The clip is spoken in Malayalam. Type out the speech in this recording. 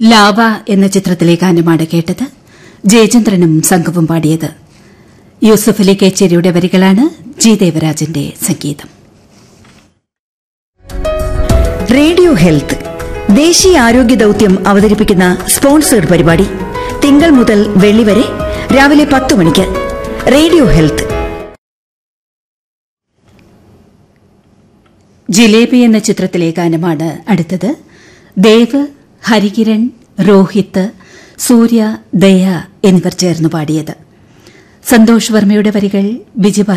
ലാവ എന്ന ചിത്രത്തിലെ ഗാനമാണ് കേട്ടത് ജയചന്ദ്രനും സംഘവും പാടിയത് യൂസഫ് അലി കേച്ചേരിയുടെ വരികളാണ് ജി ദേവരാജന്റെ സംഗീതം റേഡിയോ ഹെൽത്ത് ദേശീയ ആരോഗ്യ ദൌത്യം അവതരിപ്പിക്കുന്ന സ്പോൺസേഡ് പരിപാടി തിങ്കൾ മുതൽ വെള്ളി വരെ രാവിലെ പത്ത് മണിക്ക് റേഡിയോ ഹെൽത്ത് ജിലേബി എന്ന ചിത്രത്തിലെ ഗാനമാണ് അടുത്തത് ദേവ് ഹരികിരൺ രോഹിത് സൂര്യ ദയ എന്നിവർ ചേർന്ന് പാടിയത് സന്തോഷ് വർമ്മയുടെ വരികൾ ബിജി